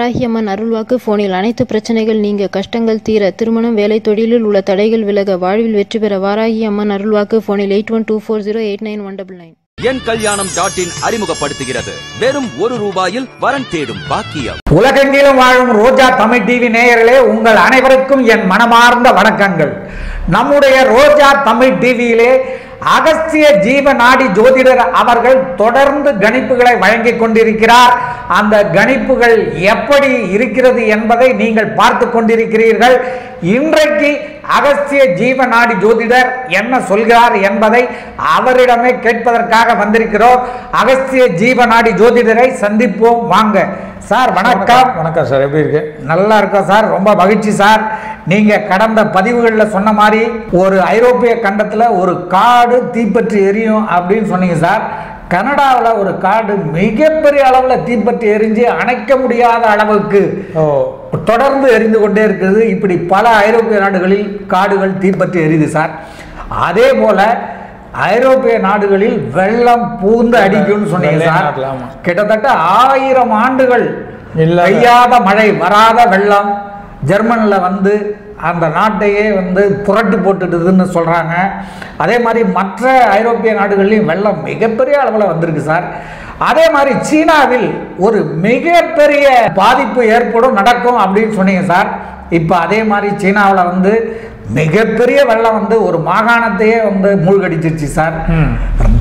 வாராகி அம்மன் அருள்வாக்கு போனில் அனைத்து பிரச்சனைகள் நீங்க கஷ்டங்கள் தீர திருமணம் வேலை தொழிலில் உள்ள தடைகள் விலக வாழ்வில் வெற்றி பெற வாராகி அம்மன் அருள்வாக்கு போனில் eight one two four zero eight nine one double nine என் கல்யாணம் டாட் இன் அறிமுகப்படுத்துகிறது வெறும் ஒரு ரூபாயில் வரன் தேடும் பாக்கியம் உலகெங்கிலும் வாழும் ரோஜா தமிழ் டிவி நேயர்களே உங்கள் அனைவருக்கும் என் மனமார்ந்த வணக்கங்கள் நம்முடைய ரோஜா தமிழ் டிவியிலே அகஸ்திய ஜீவ நாடி ஜோதிடர் அவர்கள் தொடர்ந்து கணிப்புகளை வழங்கிக் கொண்டிருக்கிறார் அந்த கணிப்புகள் எப்படி இருக்கிறது என்பதை நீங்கள் பார்த்து கொண்டிருக்கிறீர்கள் இன்றைக்கு அகஸ்திய ஜீவ நாடி ஜோதிடர் என்ன சொல்கிறார் என்பதை அவரிடமே கேட்பதற்காக வந்திருக்கிறோம் அகஸ்திய ஜீவ நாடி ஜோதிடரை சந்திப்போம் வாங்க சார் வணக்கம் வணக்கம் சார் எப்படி இருக்கு நல்லா இருக்கோம் சார் ரொம்ப மகிழ்ச்சி சார் நீங்க கடந்த பதிவுகளில் சொன்ன மாதிரி ஒரு ஐரோப்பிய கண்டத்துல ஒரு காடு தீப்பற்றி எரியும் அப்படின்னு சொன்னீங்க சார் கனடாவில் ஒரு காடு மிகப்பெரிய அளவில் தீப்பற்றி எரிஞ்சு அணைக்க முடியாத அளவுக்கு ஓ தொடர்ந்து எரிந்து கொண்டே இருக்குது இப்படி பல ஐரோப்பிய நாடுகளில் காடுகள் தீப்பற்றி எரியுது சார் அதே போல ஐரோப்பிய நாடுகளில் வெள்ளம் பூந்து அடிக்கும்னு சொன்னீங்க வெள்ளை சார் நாட்டுல, ஆமா. கிட்டத்தட்ட ஆயிரம் ஆண்டுகள் இல்லாத- பெய்யாத மழை வராத வெள்ளம் ஜெர்மன்ல வந்து அந்த நாட்டையே வந்து புரட்டி போட்டுடுதுன்னு சொல்றாங்க அதே மாதிரி மற்ற ஐரோப்பிய நாடுகள்லையும் வெள்ளம் மிகப்பெரிய அளவில் வந்திருக்கு சார் அதே மாதிரி சீனாவில் ஒரு மிகப்பெரிய பாதிப்பு ஏற்படும் நடக்கும் அப்படின்னு சொன்னீங்க சார் இப்போ அதே மாதிரி சீனாவில் வந்து மிகப்பெரிய வெள்ளம் வந்து ஒரு மாகாணத்தையே வந்து மூழ்கடிச்சிருச்சு சார் ம்.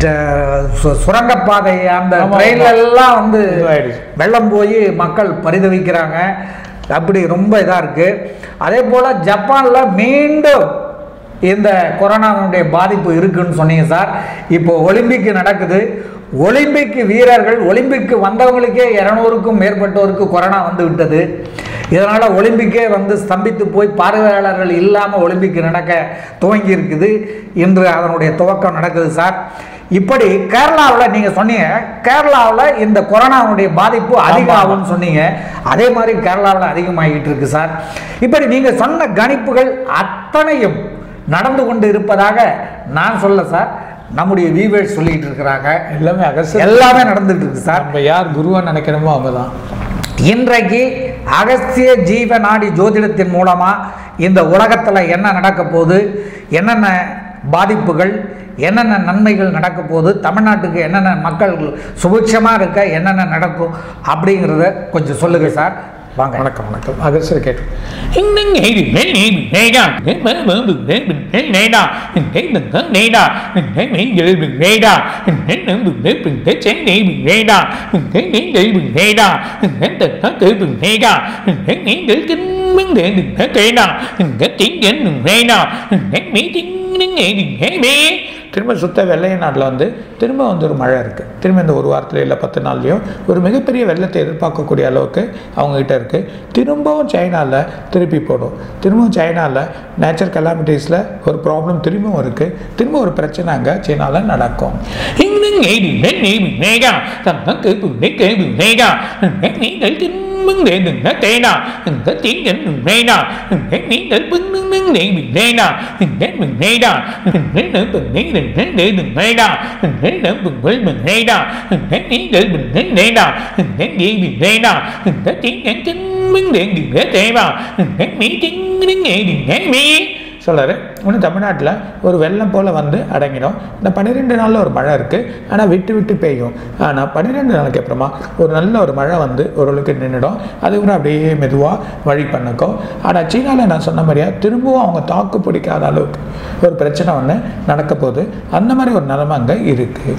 ட- சு- சுரங்கப்பாதை அந்த ஆமா, ட்ரெயின்ல ஆமா. எல்லாம் வந்து இதுவாயிடுச்சு. வெள்ளம் போய் மக்கள் பரிதவிக்கிறாங்க அப்படி ரொம்ப இதாக இருக்குது அதே போல் ஜப்பானில் மீண்டும் இந்த கொரோனாவுடைய பாதிப்பு இருக்குன்னு சொன்னீங்க சார் இப்போ ஒலிம்பிக் நடக்குது ஒலிம்பிக் வீரர்கள் ஒலிம்பிக்கு வந்தவங்களுக்கே இரநூறுக்கும் மேற்பட்டோருக்கு கொரோனா வந்து விட்டது இதனால் ஒலிம்பிக்கே வந்து ஸ்தம்பித்து போய் பார்வையாளர்கள் இல்லாமல் ஒலிம்பிக் நடக்க துவங்கி இருக்குது இன்று அதனுடைய துவக்கம் நடக்குது சார் இப்படி கேரளாவில் நீங்கள் சொன்னீங்க கேரளாவில் இந்த கொரோனாவுடைய பாதிப்பு அதிகம் ஆமா. ஆகும்னு சொன்னீங்க அதே மாதிரி கேரளாவில் அதிகமாகிட்டு இருக்கு சார் இப்படி நீங்கள் சொன்ன கணிப்புகள் அத்தனையும் நடந்து கொண்டு இருப்பதாக நான் சொல்ல சார் நம்முடைய வியூவர்ஸ் சொல்லிட்டு இருக்கிறாங்க எல்லாமே அகஸ்திய எல்லாமே நடந்துட்டு இருக்கு சார் நம்ம யார் குருவா நினைக்கிறோமோ அவங்க தான் இன்றைக்கு அகஸ்திய ஜீவ நாடி ஜோதிடத்தின் மூலமா இந்த உலகத்துல என்ன நடக்க போகுது என்னென்ன பாதிப்புகள் என்னென்ன நன்மைகள் நடக்க போகுது தமிழ்நாட்டுக்கு என்னென்ன மக்கள் சுபிட்சமாக இருக்க என்னென்ன நடக்கும் அப்படிங்கிறத கொஞ்சம் சொல்லுங்க சார் வாங்க வணக்கம் வணக்கம் அகஸ்தியர் கேட்டு திரும்ப சுத்த வெள்ளைய நாட்டில் வந்து திரும்ப வந்து ஒரு மழை இருக்குது திரும்ப இந்த ஒரு வாரத்தில் இல்லை பத்து நாள்லையும் ஒரு மிகப்பெரிய வெள்ளத்தை எதிர்பார்க்கக்கூடிய அளவுக்கு அவங்ககிட்ட இருக்குது திரும்பவும் சைனாவில் திருப்பி போடும் திரும்பவும் சைனாவில் நேச்சர் கலாமிட்டிஸில் ஒரு ப்ராப்ளம் திரும்பவும் இருக்குது திரும்ப ஒரு பிரச்சனை அங்கே சீனாவில் நடக்கும் சொல்கிறாரு இன்னும் தமிழ்நாட்டில் ஒரு வெள்ளம் போல் வந்து அடங்கிடும் இந்த பன்னிரெண்டு நாளில் ஒரு மழை இருக்குது ஆனால் விட்டு விட்டு பெய்யும் ஆனால் பன்னிரெண்டு நாளுக்கு அப்புறமா ஒரு நல்ல ஒரு மழை வந்து ஓரளவுக்கு நின்றுடும் அதுக்கப்புறம் அப்படியே மெதுவாக வழி பண்ணக்கும் ஆனால் சீனாவில் நான் சொன்ன மாதிரியா திரும்பவும் அவங்க தாக்கு பிடிக்காத அளவுக்கு ஒரு பிரச்சனை ஒன்று நடக்க போகுது அந்த மாதிரி ஒரு நிலைமை அங்கே இருக்குது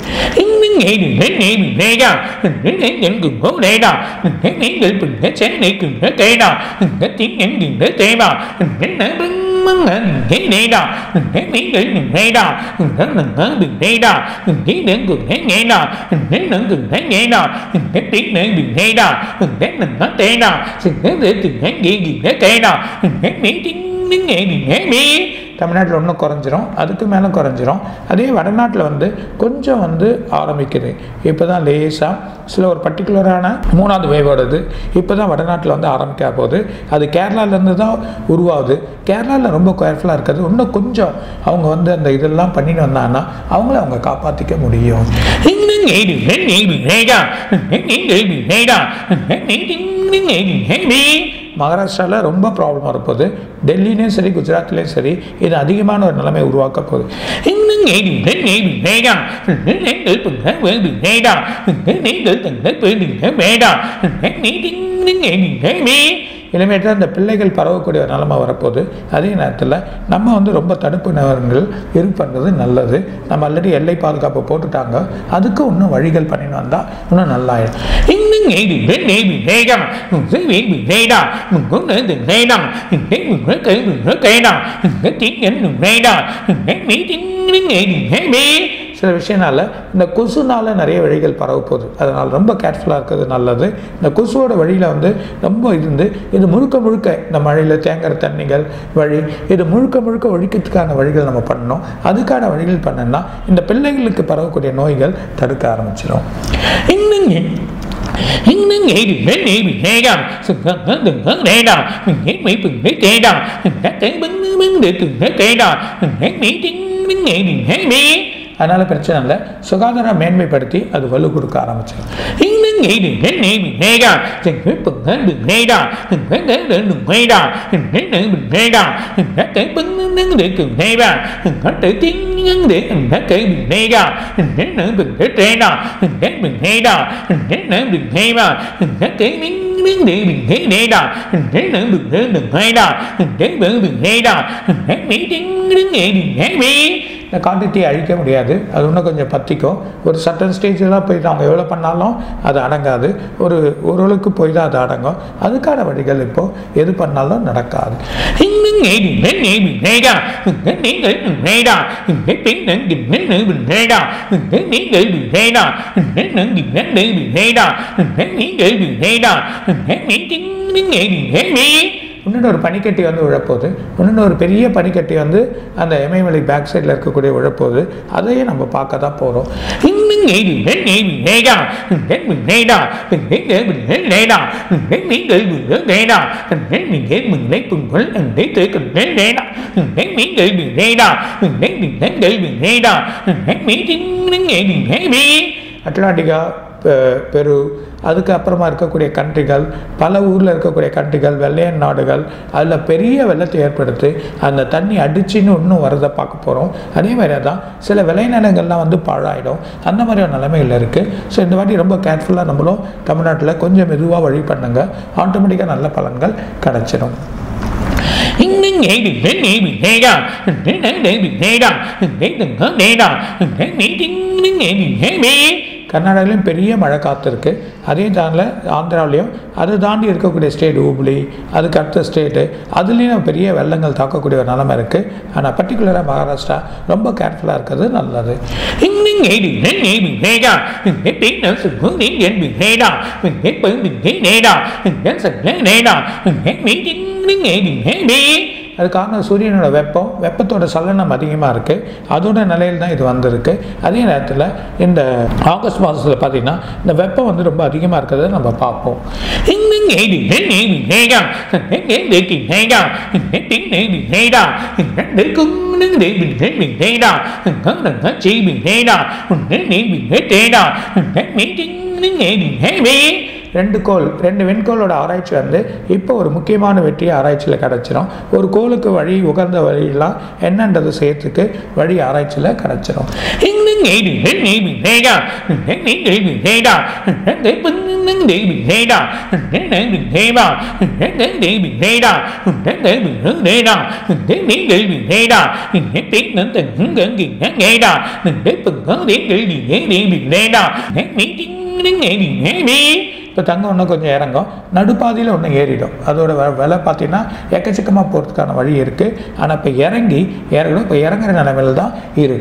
தமிழ்நாட்டில் இன்னும் குறைஞ்சிரும் அதுக்கு மேலே குறைஞ்சிரும் அதே வடநாட்டில் வந்து கொஞ்சம் வந்து ஆரம்பிக்குது இப்போ தான் லேசாக சில ஒரு பர்டிகுலரான மூணாவது வேவோடது இப்போ தான் வடநாட்டில் வந்து ஆரம்பிக்க போகுது அது கேரளாலேருந்து தான் உருவாகுது கேரளாவில் ரொம்ப கேர்ஃபுல்லாக இருக்கிறது இன்னும் கொஞ்சம் அவங்க வந்து அந்த இதெல்லாம் பண்ணிட்டு வந்தாங்கன்னா அவங்கள அவங்க காப்பாற்றிக்க முடியும் மகாராஷ்டிராவில் ரொம்ப ப்ராப்ளம் வரப்போகுது டெல்லிலையும் சரி குஜராத்லேயும் சரி இது அதிகமான ஒரு நிலைமை உருவாக்க போகுது இனிமேட்டு அந்த பிள்ளைகள் பரவக்கூடிய ஒரு நிலைமை வரப்போகுது அதே நேரத்தில் நம்ம வந்து ரொம்ப தடுப்பு நிவாரணங்கள் இருப்பது நல்லது நம்ம ஆல்ரெடி எல்லை பாதுகாப்பு போட்டுட்டாங்க அதுக்கு இன்னும் வழிகள் பண்ணின்னு வந்தால் இன்னும் நல்லாயிடும் சில விஷயனால இந்த கொசுனால நிறைய வழிகள் பரவ போகுது அதனால் ரொம்ப கேர்ஃபுல்லாக இருக்கிறது நல்லது இந்த கொசுவோட வழியில் வந்து ரொம்ப இருந்து இது முழுக்க முழுக்க இந்த மழையில் தேங்குற தண்ணிகள் வழி இது முழுக்க முழுக்க ஒழிக்கிறதுக்கான வழிகள் நம்ம பண்ணணும் அதுக்கான வழிகள் பண்ணோம்னா இந்த பிள்ளைகளுக்கு பரவக்கூடிய நோய்கள் தடுக்க ஆரம்பிச்சிடும் அதனால பிரச்சனை இல்லை சுகாதாரம் மேன்மைப்படுத்தி அது வலு கொடுக்க ஆரம்பிச்சிடும் இந்த காட்டுத்தீயை அழிக்க முடியாது அது இன்னும் கொஞ்சம் பற்றிக்கும் ஒரு சட்டன் ஸ்டேஜெலாம் போய் அவங்க எவ்வளோ பண்ணாலும் அது அடங்காது ஒரு ஓரளவுக்கு போய் தான் அது அடங்கும் அதுக்கான வழிகள் இப்போ எது பண்ணாலும் நடக்காது இன்னொன்று ஒரு பனிக்கட்டி வந்து விழப்போகுது இன்னொன்று ஒரு பெரிய பனிக்கட்டி வந்து அந்த எமயமலை பேக் சைடில் இருக்கக்கூடிய விழப்போகுது அதையே நம்ம பார்க்க தான் போகிறோம் அட்லாண்டிகா பெ- பெரு அதுக்கு அப்புறமா இருக்கக்கூடிய கண்ட்ரிகள் பல ஊரில் இருக்கக்கூடிய கண்ட்ரிகள் வெள்ளையன் நாடுகள் அதில் பெரிய வெள்ளத்தை ஏற்படுத்தி அந்த தண்ணி அடிச்சுன்னு இன்னும் வரதை பார்க்க போகிறோம் அதே மாதிரி தான் சில விளைநிலங்கள்லாம் வந்து பாழாயிடும் அந்த மாதிரி ஒரு நிலைமையில் இருக்குது ஸோ இந்த வாட்டி ரொம்ப கேர்ஃபுல்லாக நம்மளும் தமிழ்நாட்டில் கொஞ்சம் மெதுவாக வழி பண்ணுங்க ஆட்டோமேட்டிக்காக நல்ல பலன்கள் கிடச்சிடும் கர்நாடகாலையும் பெரிய மழை காத்திருக்கு அதே தாண்டில் ஆந்திராவிலையும் அதை தாண்டி இருக்கக்கூடிய ஸ்டேட் ஹூப்ளி அதுக்கு அடுத்த ஸ்டேட்டு அதுலேயும் பெரிய வெள்ளங்கள் தாக்கக்கூடிய ஒரு நிலைமை இருக்குது ஆனால் பர்டிகுலராக மகாராஷ்டிரா ரொம்ப கேர்ஃபுல்லாக இருக்கிறது நல்லது அது காரணம் சூரியனோட வெப்பம் வெப்பத்தோட சலனம் அதிகமாக இருக்குது அதோட நிலையில் தான் இது வந்திருக்கு அதே நேரத்தில் இந்த ஆகஸ்ட் மாதத்தில் பார்த்தீங்கன்னா இந்த வெப்பம் வந்து ரொம்ப அதிகமாக இருக்கிறத நம்ம பார்ப்போம் ரெண்டு கோள் ரெண்டு வெண்கோளோட ஆராய்ச்சி வந்து இப்போ ஒரு முக்கியமான வெற்றி ஆராய்ச்சியில் கிடச்சிரும் ஒரு கோளுக்கு வழி உகந்த வழியெல்லாம் என்னன்றது செய்யறதுக்கு வழி ஆராய்ச்சியில் கிடச்சிரும் இப்போ தங்கம் இன்னும் கொஞ்சம் இறங்கும் நடுப்பாதையில் ஒன்று ஏறிடும் அதோட வ- விலை பார்த்தீங்கன்னா எக்கச்சக்கமாக போகிறதுக்கான வழி இருக்குது ஆனால் இப்போ இறங்கி இறங்கணும் இப்போ இறங்குற நிலைமையில் தான்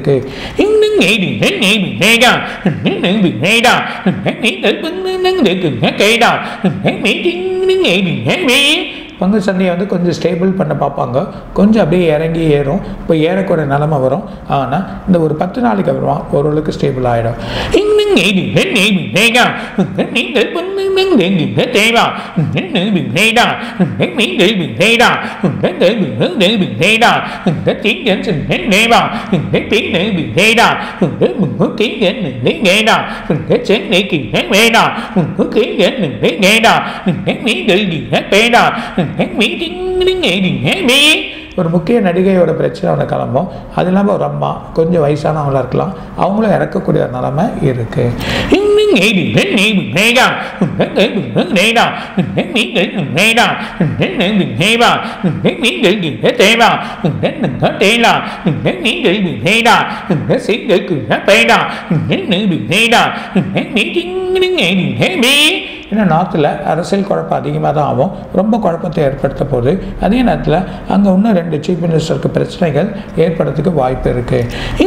இருக்குது பங்கு சந்தையை வந்து கொஞ்சம் ஸ்டேபிள் பண்ண பார்ப்பாங்க கொஞ்சம் அப்படியே இறங்கி ஏறும் இப்போ ஏறக்கூடிய நிலமை வரும் ஆனால் இந்த ஒரு பத்து நாளைக்கு அப்புறமா ஓரளவுக்கு ஸ்டேபிள் ஆகிடும் நீங்கள் நீங்கள் தேவா தேடா நீங்கள் தேடா தேடா தீங்கன் தேவா பின்ன தேடா கிங்கன் தேடா சென்னைக்கு வேடா கிங்கன் தேடா நீங்கள் பேடா மீட்டிங் மீ ஒரு முக்கிய நடிகையோட பிரச்சனை ஒன்று கிளம்பும் அது இல்லாமல் ஒரு அம்மா கொஞ்சம் வயசானவங்களா இருக்கலாம் அவங்களும் இறக்கக்கூடிய ஒரு நிலைமை இருக்கு ஏன்னா நாட்டில் அரசியல் குழப்பம் அதிகமாக தான் ஆகும் ரொம்ப குழப்பத்தை ஏற்படுத்த போகுது அதே நேரத்தில் அங்கே இன்னும் ரெண்டு சீஃப் மினிஸ்டருக்கு பிரச்சனைகள் ஏற்படுறதுக்கு வாய்ப்பு இருக்கு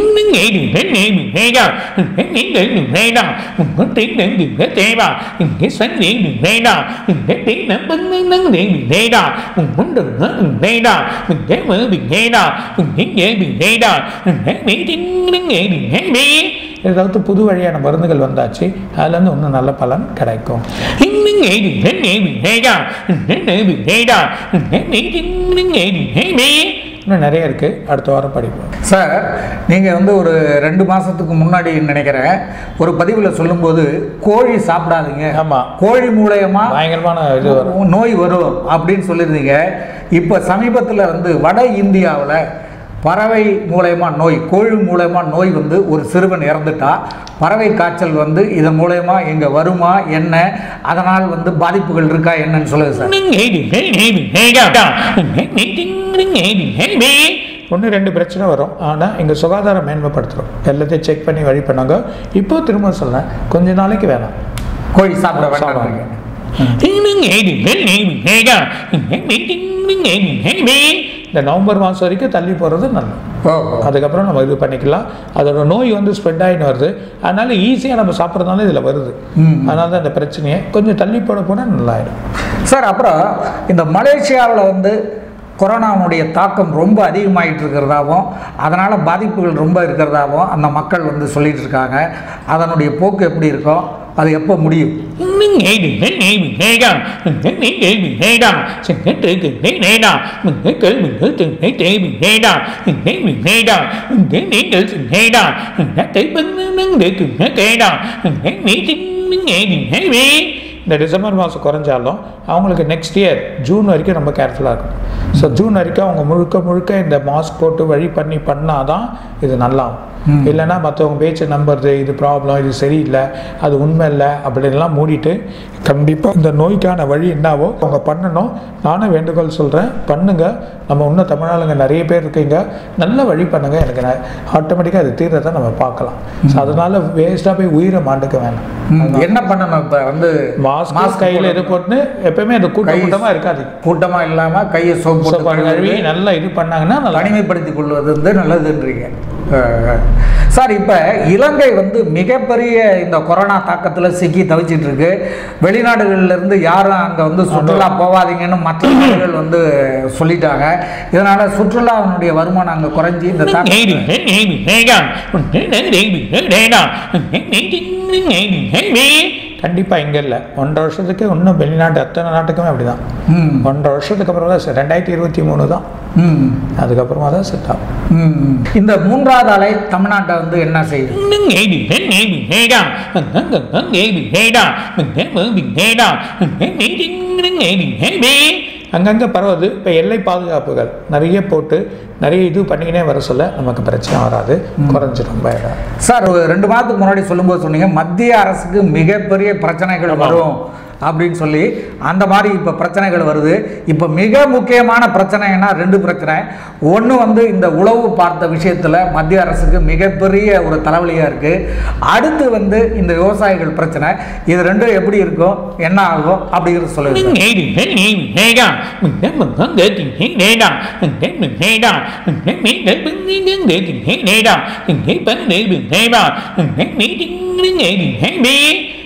ஏதாவது புது வழியான மருந்துகள் வந்தாச்சு அதுலேருந்து இன்னும் நல்ல பலன் கிடைக்கும் இன்னும் நிறைய இருக்கு அடுத்த வாரம் படிப்போம் சார் நீங்கள் வந்து ஒரு ரெண்டு மாதத்துக்கு முன்னாடி நினைக்கிறேன் ஒரு பதிவில் சொல்லும்போது கோழி சாப்பிடாதீங்க ஆமா. கோழி மூலயமா பயங்கரமான இது வரும் நோய் வரும் அப்படின்னு சொல்லியிருந்தீங்க இப்போ சமீபத்தில் வந்து வட இந்தியாவில் பறவை மூலயமா நோய் கோழி மூலயமா நோய் வந்து ஒரு சிறுவன் இறந்துட்டா பறவை காய்ச்சல் வந்து இதன் மூலயமா இங்கே வருமா என்ன அதனால் வந்து பாதிப்புகள் இருக்கா என்னன்னு சொல்லுங்க சார் ஒன்று ரெண்டு பிரச்சனை வரும் ஆனால் எங்கள் சுகாதாரம் மேன்மைப்படுத்துகிறோம் எல்லாத்தையும் செக் பண்ணி வழி பண்ணாங்க இப்போ திரும்ப சொல்றேன் கொஞ்ச நாளைக்கு வேணாம் கோழி சாப்பிட வேண்டாம் இந்த நவம்பர் மாதம் வரைக்கும் தள்ளி போகிறது நல்லது ஓ ஓ. அதுக்கப்புறம் நம்ம இது பண்ணிக்கலாம் அதோட நோய் வந்து ஸ்ப்ரெட் ஆகின்னு வருது அதனால ஈஸியாக நம்ம சாப்பிட்றதுனால இதில் வருது ம். அதனால தான் இந்த பிரச்சனையை கொஞ்சம் தள்ளி போட போனால் நல்லாயிடும் சார் அப்புறம் இந்த மலேசியாவில் வந்து கொரோனாவுடைய தாக்கம் ரொம்ப அதிகமாயிட்டு இருக்கிறதாவும் அதனால் பாதிப்புகள் ரொம்ப இருக்கிறதாவும் அந்த மக்கள் வந்து சொல்லிட்டு இருக்காங்க அதனுடைய போக்கு எப்படி இருக்கும் அது எப்போ முடியும் இந்த டிசம்பர் மாதம் குறைஞ்சாலும் அவங்களுக்கு நெக்ஸ்ட் இயர் ஜூன் வரைக்கும் ரொம்ப கேர்ஃபுல்லாக இருக்கும் ஸோ ஜூன் வரைக்கும் அவங்க முழுக்க முழுக்க இந்த மாஸ்க் போட்டு வழி பண்ணி பண்ணாதான் இது நல்லாகும் இல்லைன்னா மற்றவங்க பேச்சை நம்புறது இது ப்ராப்ளம் இது சரியில்லை அது உண்மை இல்லை அப்படின்லாம் மூடிட்டு கண்டிப்பாக இந்த நோய்க்கான வழி என்னவோ அவங்க பண்ணணும் நானும் வேண்டுகோள் சொல்கிறேன் பண்ணுங்க நம்ம இன்னும் தமிழ்நாளுங்க நிறைய பேர் இருக்கீங்க நல்ல வழி பண்ணுங்க எனக்கு ஆட்டோமேட்டிக்காக அது தீர்றதை நம்ம பார்க்கலாம் ஸோ அதனால வேஸ்ட்டாக போய் உயிரை மாண்டுக்க வேணாம் ம், என்ன பண்ணணும் இப்போ வந்து மாஸ்க் கையில் இது போட்டு எப்பவுமே அது கூட்ட கை- கூட்டமாக இருக்காது கூட்டமாக இல்லாமல் கையை சோப்பு So, போட்டு கழுவி கழுவி நல்லா இது பண்ணாங்கன்னா நல்லா தனிமைப்படுத்திக் கொள்வது வந்து நல்லதுன்றீங்க அஹ், சார் இப்போ இலங்கை வந்து மிகப்பெரிய இந்த கொரோனா தாக்கத்தில் சிக்கி தவிச்சிட்டு இருக்கு வெளிநாடுகள்ல இருந்து யாரும் அங்கே வந்து சுற்றுலா போகாதீங்கன்னு மற்ற நாடுகள் வந்து சொல்லிட்டாங்க இதனால சுற்றுலாவினுடைய வருமானம் அங்கே குறைஞ்சி இந்த தாக்கம் கண்டிப்பா இங்க இல்ல ஒன்றரை வருஷத்துக்கு இன்னும் வெளிநாட்டு அத்தனை நாட்டுக்குமே அப்படிதான் ம் ஒன்றரை வருஷத்துக்கு அப்புறம் தான் சரி, ரெண்டாயிரத்தி இருபத்தி மூணு தான் ம் அதுக்கப்புறமா தான் செட் ஆகும் ம். இந்த மூன்றாவது அலை தமிழ்நாட்டை வந்து என்ன செய்யுது அங்கங்கே பரவுது இப்போ எல்லை பாதுகாப்புகள் நிறைய போட்டு நிறைய இது பண்ணிக்கினே வர சொல்ல நமக்கு பிரச்சனை வராது குறைஞ்சிடும் பயம் சார் ஒரு ரெண்டு மாதத்துக்கு முன்னாடி சொல்லும்போது சொன்னீங்க மத்திய அரசுக்கு மிகப்பெரிய பிரச்சனைகள் வரும் அப்படின்னு சொல்லி அந்த மாதிரி இப்போ பிரச்சனைகள் வருது இப்போ மிக முக்கியமான பிரச்சனைனா ரெண்டு பிரச்சனை ஒன்று வந்து இந்த உளவு பார்த்த விஷயத்தில் மத்திய அரசுக்கு மிகப்பெரிய ஒரு தலைவலியாக இருக்குது அடுத்து வந்து இந்த விவசாயிகள் பிரச்சனை இது ரெண்டும் எப்படி இருக்கும் என்ன ஆகும் அப்படிங்கிறது சொல்லுங்க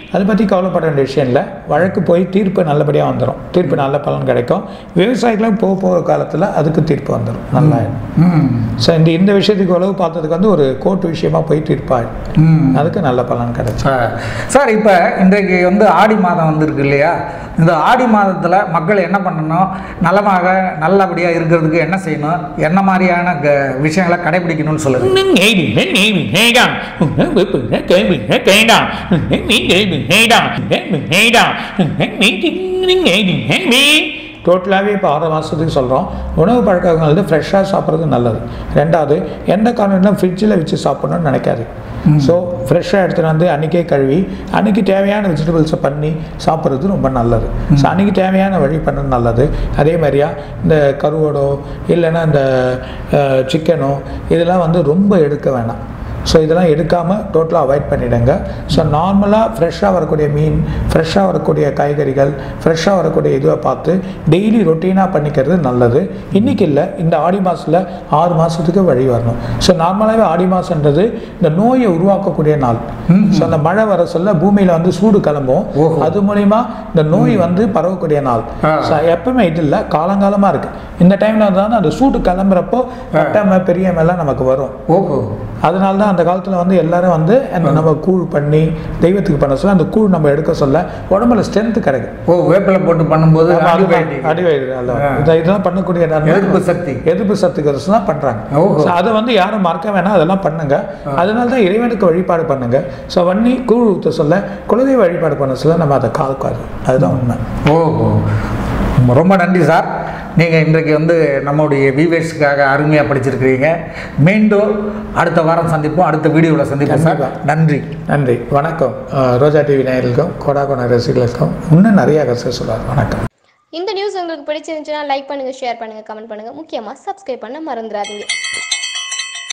அதை பற்றி கவலைப்பட வேண்டிய விஷயம் இல்லை வழக்கு போய் தீர்ப்பு நல்லபடியாக வந்துடும் தீர்ப்பு நல்ல பலன் கிடைக்கும் விவசாயிகளும் போக போகிற காலத்தில் அதுக்கு தீர்ப்பு வந்துடும் நல்லா ம் ஸோ இந்த இந்த விஷயத்துக்கு உழவு பார்த்ததுக்கு வந்து ஒரு கோர்ட் விஷயமா போய் தீர்ப்பாயிடும் ம் அதுக்கு நல்ல பலன் கிடைக்கும் சார் சார் இப்போ இன்றைக்கு வந்து ஆடி மாதம் வந்திருக்கு இல்லையா இந்த ஆடி மாதத்தில் மக்கள் என்ன பண்ணணும் நலமாக நல்லபடியாக இருக்கிறதுக்கு என்ன செய்யணும் என்ன மாதிரியான க விஷயங்களை கடைபிடிக்கணும்னு சொல்லுங்கள் டோட்டலாகவே இப்போ ஆறு மாதத்துக்கு சொல்கிறோம் உணவு பழக்கங்கள் வந்து ஃப்ரெஷ்ஷாக சாப்பிட்றது நல்லது ரெண்டாவது எந்த காரணம்லாம் ஃப்ரிட்ஜில் வச்சு சாப்பிடணும்னு நினைக்காது ஸோ ஃப்ரெஷ்ஷாக எடுத்துகிட்டு வந்து அன்றைக்கே கழுவி அன்றைக்கி தேவையான வெஜிடபிள்ஸை பண்ணி சாப்பிட்றது ரொம்ப நல்லது ஸோ அன்றைக்கி தேவையான வழி பண்ணுறது நல்லது அதே மாதிரியா இந்த கருவோடோ இல்லைன்னா இந்த சிக்கனோ இதெல்லாம் வந்து ரொம்ப எடுக்க வேணாம் ஸோ இதெல்லாம் எடுக்காமல் டோட்டலாக அவாய்ட் பண்ணிவிடுங்க ஸோ நார்மலாக ஃப்ரெஷ்ஷாக வரக்கூடிய மீன் ஃப்ரெஷ்ஷாக வரக்கூடிய காய்கறிகள் ஃப்ரெஷ்ஷாக வரக்கூடிய இதுவை பார்த்து டெய்லி ரொட்டீனாக பண்ணிக்கிறது நல்லது இன்றைக்கி இல்லை இந்த ஆடி மாதத்தில் ஆறு மாதத்துக்கு வழி வரணும் ஸோ நார்மலாகவே ஆடி மாதன்றது இந்த நோயை உருவாக்கக்கூடிய நாள் ஸோ அந்த மழை வர சொல்ல பூமியில் வந்து சூடு கிளம்பும் ஓஹோ. அது மூலிமா இந்த நோய் வந்து பரவக்கூடிய நாள் ஆ. ஸோ எப்பவுமே இது இல்லை காலங்காலமாக இருக்குது இந்த டைமில் தான் அந்த சூடு கிளம்புறப்போ கட்டமை பெரியமெல்லாம் நமக்கு வரும் ஓஹோ அதனால தான் அந்த காலத்தில் வந்து எல்லாரும் வந்து அந்த நம்ம கூழ் பண்ணி தெய்வத்துக்கு பண்ண சொல்ல அந்த கூழ் நம்ம எடுக்க சொல்ல உடம்புல ஸ்ட்ரென்த் கிடைக்கும் ஓ வேப்பிலை போட்டு பண்ணும்போது antibiotic. அடிவயிறு அல்ல ஆ. இதை- இதெல்லாம் பண்ணக்கூடிய நன்மை எதிர்ப்பு சக்தி. எதிர்ப்பு சக்திக்கு தான் பண்ணுறாங்க ஓஹோ. ஸோ அதை வந்து யாரும் மறக்க வேணாம் அதெல்லாம் பண்ணுங்க அதனால தான் இறைவனுக்கு வழிபாடு பண்ணுங்க ஸோ வன்னி கூழ் ஊற்ற சொல்ல குலதெய்வ வழிபாடு பண்ண சொல்ல நம்ம அதை காக்காது அதுதான் உண்மை ஓஹோ ரொம்ப நன்றி சார் நீங்கள் இன்றைக்கு வந்து நம்முடைய விவேஸ்க்காக அருமையாக படிச்சிருக்கிறீங்க மீண்டும் அடுத்த வாரம் சந்திப்போம் அடுத்த வீடியோவில் சந்திப்போம் சார் கண்டிப்பா. நன்றி நன்றி வணக்கம் அஹ், ரோஜா டிவி நேயர்களுக்கும் கோடாகோன ரசிகர்களுக்கும் இன்னும் நிறைய ரசிகர் சொல்லுவார் வணக்கம் இந்த நியூஸ் உங்களுக்கு பிடிச்சிருந்துச்சுன்னா லைக் பண்ணுங்க ஷேர் பண்ணுங்க கமெண்ட் பண்ணுங்க முக்கியமா சப்ஸ்கிரைப் பண்ண மறந்துடாதீங்க